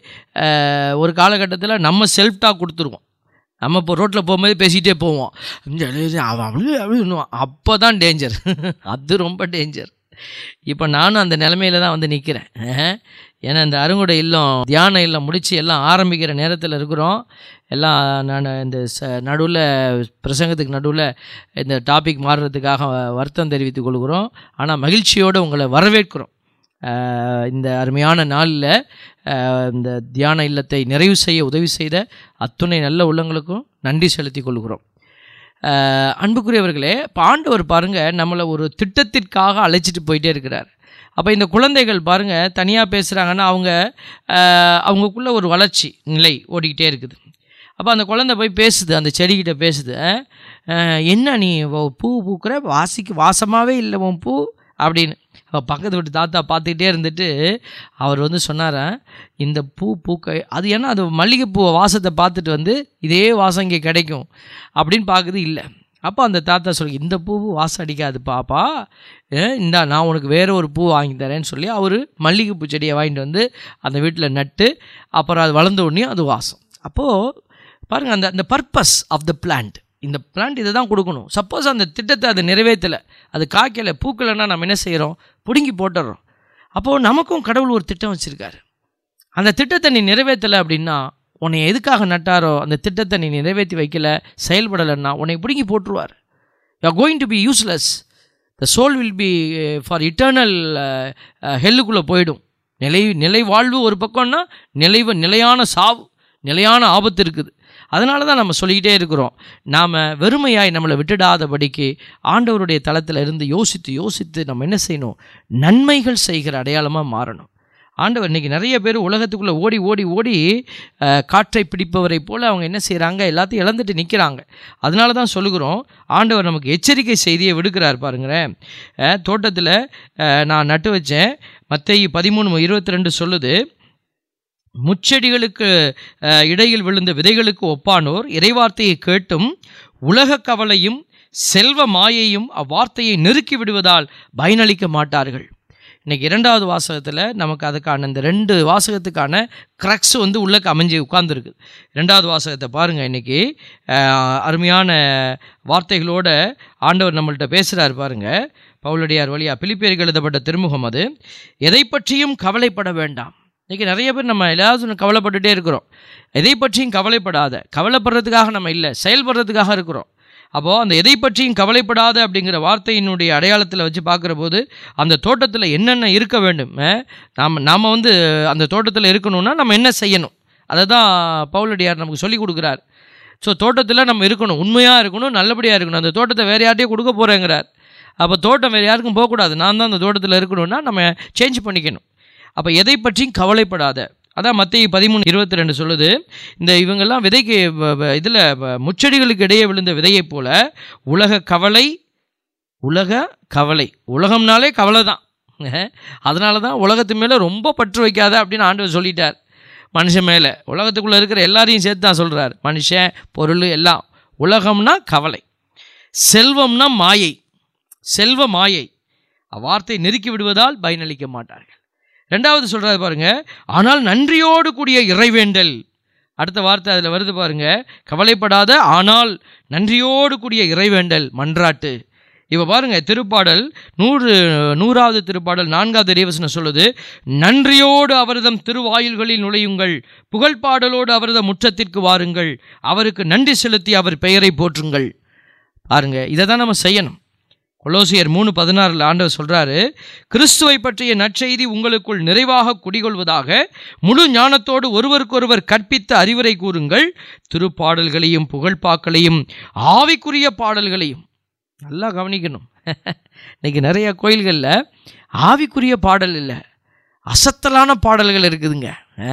அஹ், ஒரு காலகட்டத்தில் நம்ம செல்ஃப் டாக் கொடுத்துருவோம் நம்ம இப்போ ரோட்டில் போகும்போது பேசிகிட்டே போவோம் அவன் அப்படி அப்படின்னுவான் அப்போ தான் டேஞ்சர் அது ரொம்ப டேஞ்சர் இப்போ நானும் அந்த நிலமையில தான் வந்து நிற்கிறேன் ஏன்னா இந்த அருங்குடை இல்லம் தியான இல்லம் முடித்து எல்லாம் ஆரம்பிக்கிற நேரத்தில் இருக்கிறோம் எல்லாம் நான் இந்த ச நடுவில் பிரசங்கத்துக்கு நடுவில் இந்த டாபிக் மாறுறதுக்காக வருத்தம் தெரிவித்துக் கொள்கிறோம் ஆனால் மகிழ்ச்சியோடு உங்களை வரவேற்கிறோம் அஹ் இந்த அருமையான நாளில் அஹ் இந்த தியான இல்லத்தை நிறைவு செய்ய உதவி செய்த அத்துணை நல்ல உள்ளங்களுக்கும் நன்றி செலுத்திக் கொள்கிறோம் அஹ் அன்புக்குரியவர்களே இப்போ ஆண்டவர் பாருங்கள் நம்மளை ஒரு திட்டத்திற்காக அழைச்சிட்டு போயிட்டே இருக்கிறார் அப்போ இந்த குழந்தைகள் பாருங்கள் தனியாக பேசுகிறாங்கன்னா அவங்க அஹ் அவங்களுக்குள்ள ஒரு வளர்ச்சி நிலை ஓடிக்கிட்டே இருக்குது அப்போ அந்த குழந்தை போய் பேசுது அந்த செடிக்கிட்ட பேசுது அஹ் என்ன நீ உன் பூ பூக்கிற வாசிக்கு வாசமாகவே இல்லை உன் பூ அப்படின்னு அப்ப பக்கத்து வீட்டு தாத்தா பார்த்துக்கிட்டே இருந்துட்டு அவர் வந்து சொன்னாராம் இந்த பூ பூக்க அது ஏன்னா அது மல்லிகைப்பூ வாசத்தை பார்த்துட்டு வந்து இதே வாசம் இங்கே கிடைக்கும் அப்படின்னு பார்க்குது இல்லை அப்போ அந்த தாத்தா சொல்லி இந்த பூ வாசம் அடிக்காது பாப்பா அஹ் இந்தா நான் உனக்கு வேற ஒரு பூ வாங்கி தரேன்னு சொல்லி அவர் மல்லிகைப்பூ செடியை வாங்கிட்டு வந்து அந்த வீட்டில் நட்டு அப்புறம் அது வளர்ந்த உடனே அது வாசம் அப்போது பாருங்கள் அந்த அந்த பர்பஸ் ஆஃப் த பிளான்ட் இந்த பிளான்ட் இதை தான் கொடுக்கணும் சப்போஸ் அந்த திட்டத்தை அது நிறைவேற்றலை அது காய்க்கலை பூக்கலைன்னா நம்ம என்ன செய்கிறோம் பிடுங்கி போட்டுடுறோம் அப்போது நமக்கும் கடவுள் ஒரு திட்டம் வச்சுருக்காரு அந்த திட்டத்தை நீ நிறைவேற்றலை அப்படின்னா உன்னை எதுக்காக நட்டாரோ அந்த திட்டத்தை நீ நிறைவேற்றி வைக்கல செயல்படலைன்னா உன்னை பிடுங்கி போட்டுருவார் you are going to be useless the soul will be for eternal ஹெல்லுக்குள்ளே போயிடும் நிலை நிலை வாழ்வு ஒரு பக்கம்னா நிலைவு நிலையான சாவு நிலையான ஆபத்து இருக்குது அதனால தான் நம்ம சொல்லிக்கிட்டே இருக்கிறோம் நாம் வெறுமையாய் நம்மளை விட்டுடாதபடிக்கு ஆண்டவருடைய தளத்தில் இருந்து யோசித்து யோசித்து நம்ம என்ன செய்யணும் நன்மைகள் செய்கிற அடையாளமாக மாறணும் ஆண்டவர் இன்னைக்கு நிறைய பேர் உலகத்துக்குள்ளே ஓடி ஓடி ஓடி அஹ், காற்றை பிடிப்பவரை போல் அவங்க என்ன செய்கிறாங்க எல்லாத்தையும் இழந்துட்டு நிற்கிறாங்க அதனால தான் சொல்லுகிறோம் ஆண்டவர் நமக்கு எச்சரிக்கை செய்தியை விடுக்கிறார் பாருங்களேன் தோட்டத்தில் நான் நட்டு வச்சேன் மத்தேயு பதிமூணு இருபத்தி ரெண்டு சொல்லுது முச்செடிகளுக்கு அஹ், இடையில் விழுந்த விதைகளுக்கு ஒப்பானோர் இறைவார்த்தையை கேட்டும் உலக கவலையும் செல்வ மாயையும் அவ்வார்த்தையை நெருக்கி விடுவதால் பயனளிக்க மாட்டார்கள் இன்னைக்கு இரண்டாவது வாசகத்தில் நமக்கு அதுக்கான இந்த ரெண்டு வாசகத்துக்கான க்ரக்ஸ் வந்து உள்ளக்கு அமைஞ்சு உட்கார்ந்துருக்கு ரெண்டாவது வாசகத்தை பாருங்கள் இன்னைக்கு அஹ், அருமையான வார்த்தைகளோட ஆண்டவர் நம்மள்ட்ட பேசுகிறார் பாருங்க பவுலடியார் வழியா பிலிப்பியருக்கு எழுதப்பட்ட திருமுகம் அது எதை பற்றியும் கவலைப்பட வேண்டாம் இன்றைக்கி நிறைய பேர் நம்ம ஏதாவது ஒன்று கவலைப்பட்டுட்டே இருக்கிறோம் எதை பற்றியும் கவலைப்படாத கவலைப்படுறதுக்காக நம்ம இல்லை செயல்படுறதுக்காக இருக்கிறோம் அப்போது அந்த எதை பற்றியும் கவலைப்படாத அப்படிங்கிற வார்த்தையினுடைய அடையாளத்தில் வச்சு பார்க்குற போது அந்த தோட்டத்தில் என்னென்ன இருக்க வேண்டும் அஹ், நாம் நாம் வந்து அந்த தோட்டத்தில் இருக்கணும்னா நம்ம என்ன செய்யணும் அதை தான் பவுலடியார் நமக்கு சொல்லி கொடுக்குறார் ஸோ தோட்டத்தில் நம்ம இருக்கணும் உண்மையாக இருக்கணும் நல்லபடியாக இருக்கணும் அந்த தோட்டத்தை வேறு யார்ட்டையும் கொடுக்க போகிறேங்கிறார் அப்போ தோட்டம் வேறு யாருக்கும் போகக்கூடாது நான் தான் அந்த தோட்டத்தில் இருக்கணும்னா நம்ம சேஞ்ச் பண்ணிக்கணும் அப்போ எதை பற்றியும் கவலைப்படாத அதான் மத்திய பதிமூணு இருபத்தி ரெண்டு சொல்லுது இந்த இவங்கெல்லாம் விதைக்கு இதில் முச்செடிகளுக்கு இடையே விழுந்த விதையைப் போல உலக கவலை உலக கவலை உலகம்னாலே கவலை தான் அதனால தான் உலகத்து மேலே ரொம்ப பற்று வைக்காத அப்படின்னு ஆண்டவர் சொல்லிட்டார் மனுஷன் மேலே உலகத்துக்குள்ளே இருக்கிற எல்லாரையும் சேர்த்து தான் சொல்கிறார் மனுஷன் பொருள் எல்லாம் உலகம்னா கவலை செல்வம்னா மாயை செல்வ மாயை அவ்வார்த்தை நெருக்கி விடுவதால் பயனளிக்க மாட்டார்கள் ரெண்டாவது சொல்றாரு பாருங்க ஆனால் நன்றியோடு கூடிய இறைவேண்டல் அடுத்த வார்த்தை அதில் வருது பாருங்க கவலைப்படாத ஆனால் நன்றியோடு கூடிய இறைவேண்டல் மன்றாட்டு இப்போ பாருங்க திருப்பாடல் நூறு நூறாவது திருப்பாடல் நான்காவது இறைவசனம் சொல்லுது நன்றியோடு அவரதம் திருவாயில்களில் நுழையுங்கள் புகழ்பாடலோடு அவரதம் முற்றத்திற்கு வாருங்கள் அவருக்கு நன்றி செலுத்தி அவர் பெயரை போற்றுங்கள் பாருங்க இதை தான் நம்ம செய்யணும் கொலோசியர் மூணு பதினாறில் ஆண்டவர் சொல்றாரு கிறிஸ்துவை பற்றிய நற்செய்தி உங்களுக்குள் நிறைவாக குடிகொள்வதாக முழு ஞானத்தோடு ஒருவருக்கொருவர் கற்பித்த அறிவுரை கூறுங்கள் திருப்பாடல்களையும் புகழ்பாக்களையும் ஆவிக்குரிய பாடல்களையும் நல்லா கவனிக்கணும் இன்னைக்கு நிறைய கோயில்களில் ஆவிக்குரிய பாடல் இல்லை அசத்தலான பாடல்கள் இருக்குதுங்க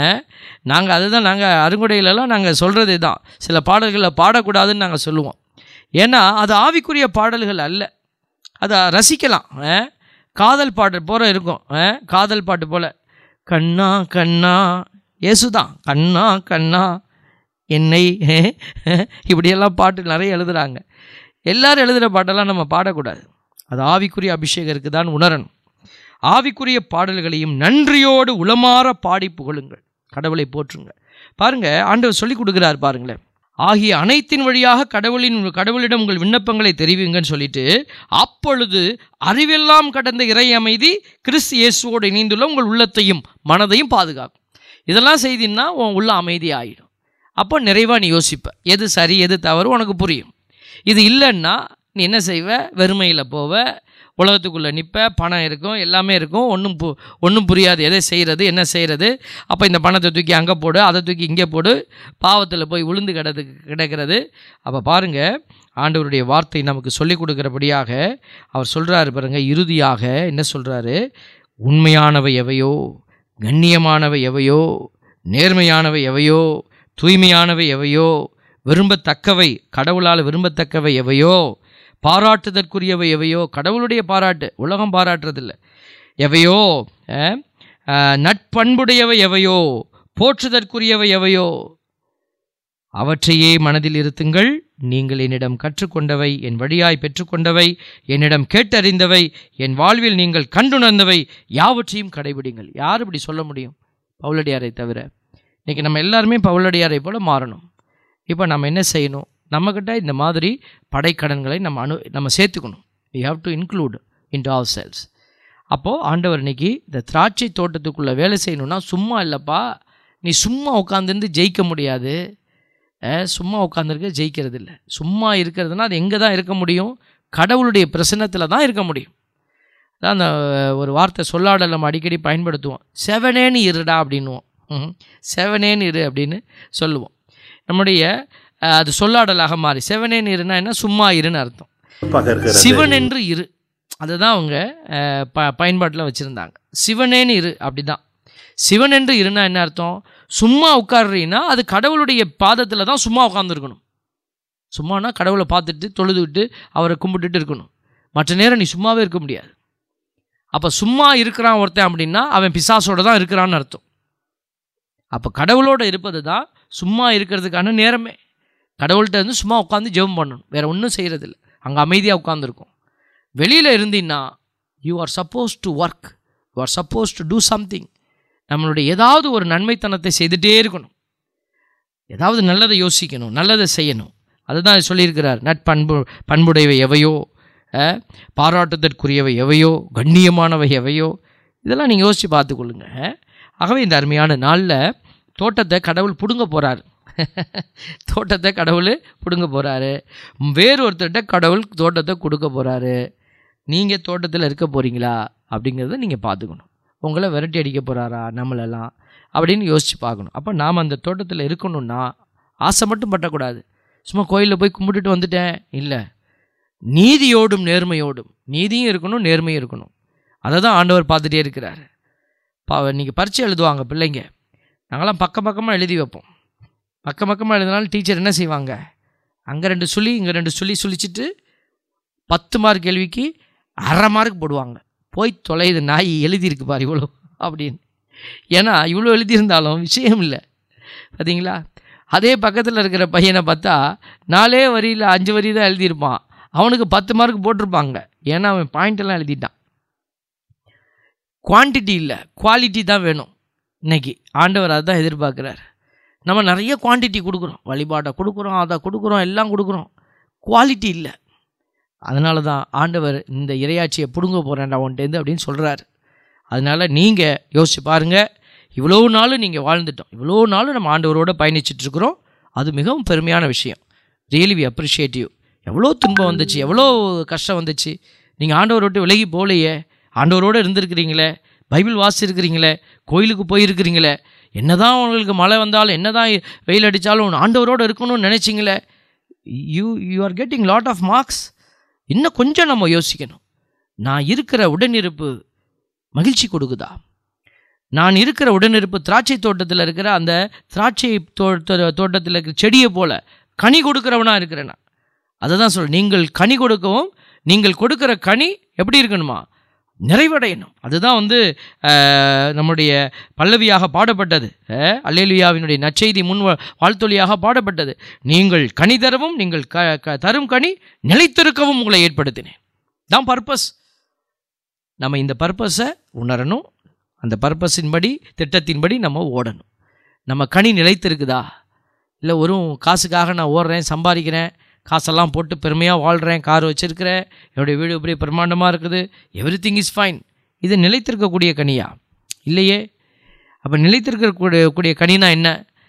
நாங்கள் அதுதான் நாங்கள் அருங்குடையிலலாம் நாங்கள் சொல்கிறது தான் சில பாடல்களில் பாடக்கூடாதுன்னு நாங்கள் சொல்லுவோம் ஏன்னா அது ஆவிக்குரிய பாடல்கள் அல்ல அதை ரசிக்கலாம் அஹ். காதல் பாட்டு போல இருக்கும் அஹ். காதல் பாட்டு போல கண்ணா கண்ணா இயேசுதான் கண்ணா கண்ணா என்னை இப்படியெல்லாம் பாட்டு நிறைய எழுதுகிறாங்க எல்லாரும் எழுதுகிற பாட்டெல்லாம் நம்ம பாடக்கூடாது அது ஆவிக்குரிய அபிஷேகருக்கு தான் உணரணும் ஆவிக்குரிய பாடல்களையும் நன்றியோடு உளமாற பாடி புகழுங்கள் கடவுளை போற்றுங்க பாருங்க ஆண்டவர் சொல்லி கொடுக்குறார் பாருங்களேன் ஆகிய அனைத்தின் வழியாக கடவுளின் கடவுளிடம் உங்கள் விண்ணப்பங்களை தெரிவிங்கன்னு சொல்லிட்டு அப்பொழுது அறிவெல்லாம் கடந்த இறை அமைதி கிறிஸ்து இயேசுவோடு இணைந்துள்ள உங்கள் உள்ளத்தையும் மனதையும் பாதுகாக்கும் இதெல்லாம் செய்தின்னா உன் உள்ள அமைதி ஆகிடும் அப்போ நிறைவாக நீ யோசிப்ப எது சரி எது தவறு உனக்கு புரியும் இது இல்லைன்னா நீ என்ன செய்வ வெறுமையில் போவ உலகத்துக்குள்ளே நிற்ப பணம் இருக்கும் எல்லாமே இருக்கும் ஒன்றும் பு ஒன்றும் புரியாது எதை செய்கிறது என்ன செய்கிறது அப்போ இந்த பணத்தை தூக்கி அங்கே போடு அதை தூக்கி இங்கே போடு பாவத்தில் போய் விழுந்து கிடது கிடக்கிறது அப்போ பாருங்கள் ஆண்டவருடைய வார்த்தை நமக்கு சொல்லிக் கொடுக்குறபடியாக அவர் சொல்கிறாரு பாருங்க இறுதியாக என்ன சொல்கிறாரு உண்மையானவை எவையோ கண்ணியமானவை எவையோ நேர்மையானவை எவையோ தூய்மையானவை எவையோ விரும்பத்தக்கவை கடவுளால் விரும்பத்தக்கவை எவையோ பாராட்டுதற்குரியவை எவையோ கடவுளுடைய பாராட்டு உலகம் பாராட்டுறதில்ல எவையோ அஹ், அஹ், நட்பண்புடையவை எவையோ போற்றுதற்குரியவை எவையோ அவற்றையே மனதில் இருத்துங்கள் நீங்கள் என்னிடம் கற்றுக்கொண்டவை என் வழியாய் பெற்றுக்கொண்டவை என்னிடம் கேட்டறிந்தவை என் வாழ்வில் நீங்கள் கண்டுணர்ந்தவை யாவற்றையும் கடைபிடிங்கள் யார் இப்படி சொல்ல முடியும் பவுலடியாரை தவிர இன்னைக்கு நம்ம எல்லாருமே பவுலடியாரை போல மாறணும் இப்போ நம்ம என்ன செய்யணும் நம்மக்கிட்ட இந்த மாதிரி படைக்கடன்களை நம்ம அனு நம்ம சேர்த்துக்கணும் we have to include into our selves அப்போது ஆண்டவர் இன்னைக்கு இந்த திராட்சை தோட்டத்துக்குள்ளே வேலை செய்யணும்னா சும்மா இல்லைப்பா நீ சும்மா உட்காந்துருந்து ஜெயிக்க முடியாது அஹ், சும்மா உட்காந்துருக்க ஜெயிக்கிறது இல்லை சும்மா இருக்கிறதுனா அது எங்கே தான் இருக்க முடியும் கடவுளுடைய பிரசன்னத்தில் தான் இருக்க முடியும் அதான் அந்த ஒரு வார்த்தை சொல்லாடல் நம்ம அடிக்கடி பயன்படுத்துவோம் செவனேன்னு இருடா அப்படின்னுவோம் ம், செவனேன்னு இரு அப்படின்னு சொல்லுவோம் நம்முடைய அஹ், அது சொல்லாடலாக மாறி செவனேன்னு இருனா என்ன சும்மா இருன்னு அர்த்தம் பகர்கிறது சிவன் என்று இரு அதுதான் அவங்க அஹ், ப பயன்பாட்டில் வச்சுருந்தாங்க சிவனேன்னு இரு அப்படிதான் சிவன் என்று இருந்தா என்ன அர்த்தம் சும்மா உட்காடுறீன்னா அது கடவுளுடைய பாதத்தில் தான் சும்மா உட்காந்துருக்கணும் சும்மானா கடவுளை பார்த்துட்டு தொழுதுவிட்டு அவரை கும்பிட்டுட்டு இருக்கணும் மற்ற நேரம் நீ சும்மாவே இருக்க முடியாது அப்போ சும்மா இருக்கிறான் ஒருத்தன் அப்படின்னா அவன் பிசாசோட தான் இருக்கிறான்னு அர்த்தம் அப்போ கடவுளோட இருப்பது தான் சும்மா இருக்கிறதுக்கான நேரமே கடவுள்கிட்ட இருந்து சும்மா உட்காந்து ஜெபம் பண்ணணும் வேற ஒன்றும் செய்கிறதில்ல அங்கே அமைதியாக உட்காந்துருக்கும் வெளியில் இருந்தீங்கன்னா you are supposed to work you are supposed to do something நம்மளுடைய ஏதாவது ஒரு நன்மைத்தனத்தை செய்துட்டே இருக்கணும் ஏதாவது நல்லதை யோசிக்கணும் நல்லதை செய்யணும் அதுதான் சொல்லியிருக்கிறார் நட்பண்பு பண்புடையவை எவையோ அஹ், பாராட்டுதற்குரியவை எவையோ கண்ணியமானவை எவையோ இதெல்லாம் நீங்கள் யோசித்து பார்த்துக்கொள்ளுங்க ஆகவே இந்த அருமையான நாளில் தோட்டத்தை கடவுள் பிடுங்க போகிறார் தோட்டத்தை கடவுள் பிடுங்க போகிறாரு வேறொருத்தர்கிட்ட கடவுள் தோட்டத்தை கொடுக்க போகிறாரு நீங்கள் தோட்டத்தில் இருக்க போகிறீங்களா அப்படிங்கிறத நீங்கள் பார்த்துக்கணும் உங்களை விரட்டி அடிக்க போகிறாரா நம்மளெல்லாம் அப்படின்னு யோசித்து பார்க்கணும் அப்போ நாம் அந்த தோட்டத்தில் இருக்கணும்னா ஆசை மட்டும் பட்டக்கூடாது சும்மா கோயிலில் போய் கும்பிட்டுட்டு வந்துட்டேன் இல்லை நீதியோடும் நேர்மையோடும் நீதியும் இருக்கணும் நேர்மையும் இருக்கணும் அதை தான் ஆண்டவர் பார்த்துட்டே இருக்கிறார் பா நீங்கள் பரீட்சை எழுதுவாங்க பிள்ளைங்க நாங்களாம் பக்கம் பக்கமாக எழுதி வைப்போம் பக்கம் பக்கமாக எழுதினாலும் டீச்சர் என்ன செய்வாங்க அங்கே ரெண்டு சொல்லி இங்கே ரெண்டு சொல்லி சொல்லிச்சிட்டு பத்து மார்க் கேள்விக்கு அரை மார்க் போடுவாங்க போய் தொலையுது நாய் எழுதியிருக்கு பாரு இவ்வளோ அப்படின்னு ஏன்னா இவ்வளோ எழுதியிருந்தாலும் விஷயம் இல்லை பார்த்தீங்களா அதே பக்கத்தில் இருக்கிற பையனை பார்த்தா நாலே வரியில் அஞ்சு வரி தான் எழுதியிருப்பான் அவனுக்கு பத்து மார்க் போட்டிருப்பாங்க ஏன்னா அவன் பாயிண்ட் எல்லாம் எழுதிட்டான் குவான்டிட்டி இல்லை குவாலிட்டி தான் வேணும் இன்னைக்கு ஆண்டவர் அதான் எதிர்பார்க்குறார் நம்ம நிறைய குவான்டிட்டி கொடுக்குறோம் வழிபாட்டை கொடுக்குறோம் அதை கொடுக்குறோம் எல்லாம் கொடுக்குறோம் குவாலிட்டி இல்லை அதனால தான் ஆண்டவர் இந்த இரையாட்சியை பிடுங்க போகிறேன்டா உன்ட்டேருந்து அப்படின்னு சொல்கிறார் அதனால் நீங்கள் யோசிச்சு பாருங்கள் இவ்வளோ நாள் நீங்கள் வாழ்ந்துட்டோம் இவ்வளோ நாள் நம்ம ஆண்டவரோட பயணிச்சுட்டு இருக்கிறோம் அது மிகவும் பெருமையான விஷயம் ரியலி வி அப்ரிஷியேட் யூ எவ்வளோ துன்பம் வந்துச்சு எவ்வளோ கஷ்டம் வந்துச்சு நீங்கள் ஆண்டவரை விட்டு விலகி போகலையே ஆண்டவரோடு இருந்திருக்கிறீங்களே பைபிள் வாசிச்சிருக்கிறீங்களே கோயிலுக்கு போயிருக்கிறீங்களே என்னதான் உங்களுக்கு மழை வந்தாலும் என்னதான் வெயில் அடித்தாலும் ஆண்டவரோடு இருக்கணும்னு நினச்சிங்களே you you are getting lot of marks இன்னும் கொஞ்சம் நம்ம யோசிக்கணும் நான் இருக்கிற உடனிருப்பு மகிழ்ச்சி கொடுக்குதா நான் இருக்கிற உடனிருப்பு திராட்சை தோட்டத்தில் இருக்கிற அந்த திராட்சை தோட்ட தோட்டத்தில் இருக்கிற செடியை போல கனி கொடுக்குறவனா இருக்கிறேன் நான் அதை தான் சொல்கிறேன் நீங்கள் கனி கொடுக்கவும் நீங்கள் கொடுக்குற கனி எப்படி இருக்கணுமா நிறைவடையணும் அதுதான் வந்து அஹ், நம்முடைய பல்லவியாக பாடப்பட்டது அஹ், அல்லேலுயாவினுடைய நற்செய்தி முன் வா- வாழ்த்தொலியாக பாடப்பட்டது நீங்கள் கனி தரவும் நீங்கள் க க- தரும் கனி நிலைத்திருக்கவும் உங்களை ஏற்படுத்தினேன் தான் பர்பஸ் நம்ம இந்த பர்பஸை உணரணும் அந்த பர்பஸின்படி திட்டத்தின்படி நம்ம ஓடணும் நம்ம கனி நிலைத்திருக்குதா இல்லை ஒரு காசுக்காக நான் ஓடுறேன் சம்பாதிக்கிறேன் காசெல்லாம் போட்டு பெருமையாக வாழ்கிறேன் கார் வச்சுருக்கிறேன் என்னுடைய வீடு இப்படி பிரம்மாண்டமாக இருக்குது எவ்ரி திங் இஸ் ஃபைன் இது நிலைத்திருக்கக்கூடிய கனியா இல்லையே அப்போ நிலைத்திருக்கக்கூடிய கூடிய கனினா என்ன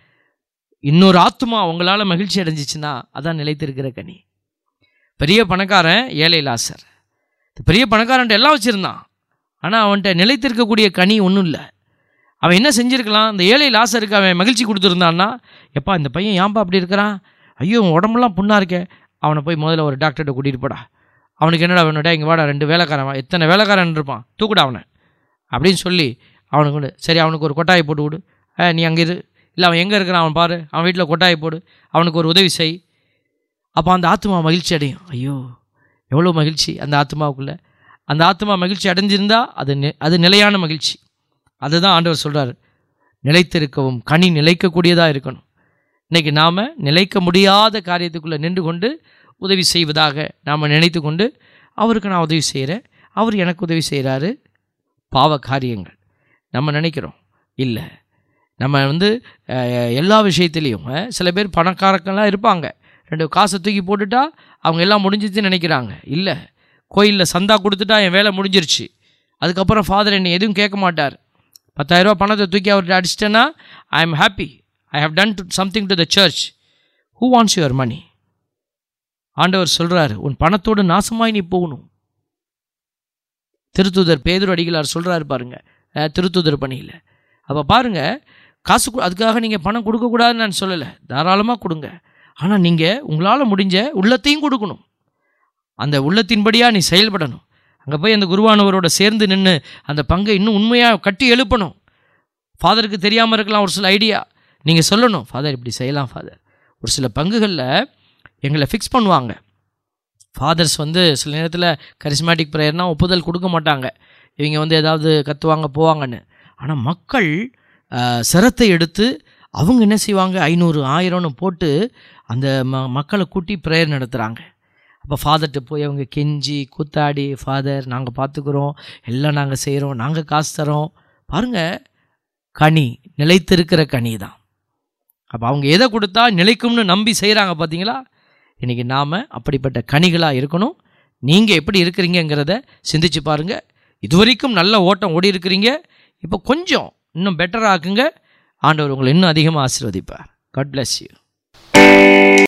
இன்னொரு ஆத்துமா உங்களால் மகிழ்ச்சி அடைஞ்சிச்சுன்னா அதான் நிலைத்திருக்கிற கனி பெரிய பணக்காரன் ஏழை லாசர் பெரிய பணக்காரன்ட்ட எல்லாம் வச்சுருந்தான் ஆனால் அவன்கிட்ட நிலைத்திருக்கக்கூடிய கனி ஒன்றும் இல்லை அவன் என்ன செஞ்சிருக்கலாம் இந்த ஏழை லாசருக்கு அவன் மகிழ்ச்சி கொடுத்துருந்தான்னா எப்பா இந்த பையன் ஏன்பா அப்படி இருக்கிறான் ஐயோ உன் உடம்பெல்லாம் புண்ணாக இருக்கே அவனை போய் முதல்ல ஒரு டாக்டர்கிட்ட கூட்டிகிட்டு போடா அவனுக்கு என்னடா வேணுடா இங்கே வாடா ரெண்டு வேலைக்காரன் வா. எத்தனை வேலைக்காரன் இருப்பான் தூக்குடா அவனை அப்படின்னு சொல்லி அவனுக்கு கொடு சரி அவனுக்கு ஒரு கொட்டாயை போட்டு விடு ஆ, நீ அங்கே இரு இல்லை அவன் எங்கே இருக்கிறான் அவன் பாரு அவன் வீட்டில் கொட்டாயை போடு அவனுக்கு ஒரு உதவி செய் அப்போ அந்த ஆத்மா மகிழ்ச்சி அடையும் ஐயோ எவ்வளோ மகிழ்ச்சி அந்த ஆத்மாவுக்குள்ளே அந்த ஆத்மா மகிழ்ச்சி அடைஞ்சிருந்தா அது நி- அது நிலையான மகிழ்ச்சி அதுதான் ஆண்டவர் சொல்கிறார் நிலைத்திருக்கவும் கனி நிலைக்கக்கூடியதாக இருக்கணும் இன்னைக்கு நாம் நிலைக்க முடியாத காரியத்துக்குள்ளே நின்று கொண்டு உதவி செய்வதாக நாம் நினைத்து கொண்டு அவருக்கு நான் உதவி செய்கிறேன் அவர் எனக்கு உதவி செய்கிறாரு பாவ காரியங்கள் நம்ம நினைக்கிறோம் இல்லை நம்ம வந்து அஹ், எல்லா விஷயத்துலேயும் அஹ், சில பேர் பணக்காரங்கெல்லாம் இருப்பாங்க ரெண்டு காசை தூக்கி போட்டுட்டா அவங்க எல்லாம் முடிஞ்சிச்சுன்னு நினைக்கிறாங்க இல்லை கோயிலில் சந்தா கொடுத்துட்டா என் வேலை முடிஞ்சிருச்சு அதுக்கப்புறம் ஃபாதர் என்னை எதுவும் கேட்க மாட்டார் பத்தாயிரரூபா பணத்தை தூக்கி அவர்கிட்ட அடிச்சிட்டேன்னா I am happy I have done to something to the church who wants your money ஆண்டவர் சொல்றாரு உன் பணத்தோடு நாசமாய் நீ போகணும் திருத்தூதர் பேதுரு அடிகளார் சொல்றாரு பாருங்க அஹ், திருத்தூதர் பணியில் அப்போ பாருங்க காசு கு- அதுக்காக நீங்கள் பணம் கொடுக்கக்கூடாதுன்னு நான் சொல்லலை தாராளமாக கொடுங்க ஆனால் நீங்கள் உங்களால் முடிஞ்ச உள்ளத்தையும் கொடுக்கணும் அந்த உள்ளத்தின்படியாக நீ செயல்படணும் அங்கே போய் அந்த குருவானவரோட சேர்ந்து நின்று அந்த பங்கை இன்னும் உண்மையாக கட்டி எழுப்பணும் ஃபாதருக்கு தெரியாமல் இருக்கலாம் ஒரு சில ஐடியா நீங்கள் சொல்லணும் ஃபாதர் இப்படி செய்யலாம் ஃபாதர் ஒரு சில பங்குகளில் எங்களை ஃபிக்ஸ் பண்ணுவாங்க ஃபாதர்ஸ் வந்து சில நேரத்தில் கரிஸ்மேட்டிக் ப்ரேயர்னால் ஒப்புதல் கொடுக்க மாட்டாங்க இவங்க வந்து ஏதாவது கத்துவாங்க போவாங்கன்னு ஆனால் மக்கள் ஆஹ், சிரத்தை எடுத்து அவங்க என்ன செய்வாங்க ஐநூறு ஆயிரம்னு போட்டு அந்த ம மக்களை கூட்டி ப்ரேயர் நடத்துகிறாங்க அப்போ ஃபாதர்கிட்ட போய் அவங்க கெஞ்சி கூத்தாடி ஃபாதர் நாங்கள் பார்த்துக்குறோம் எல்லாம் நாங்கள் செய்கிறோம் நாங்கள் காசு தரோம் பாருங்கள் கனி நிலைத்திருக்கிற கனி தான் அப்போ அவங்க எதை கொடுத்தா நிலைக்கும்னு நம்பி செய்கிறாங்க பார்த்தீங்களா இன்றைக்கி நாம் அப்படிப்பட்ட கனிகளாக இருக்கணும் நீங்கள் எப்படி இருக்கிறீங்கங்கிறத சிந்திச்சு பாருங்கள் இதுவரைக்கும் நல்ல ஓட்டம் ஓடி இருக்கிறீங்க இப்போ கொஞ்சம் இன்னும் பெட்டராக ஆக்குங்க ஆண்டவர் உங்களை இன்னும் அதிகமாக ஆசீர்வதிப்பார் காட் bless யூ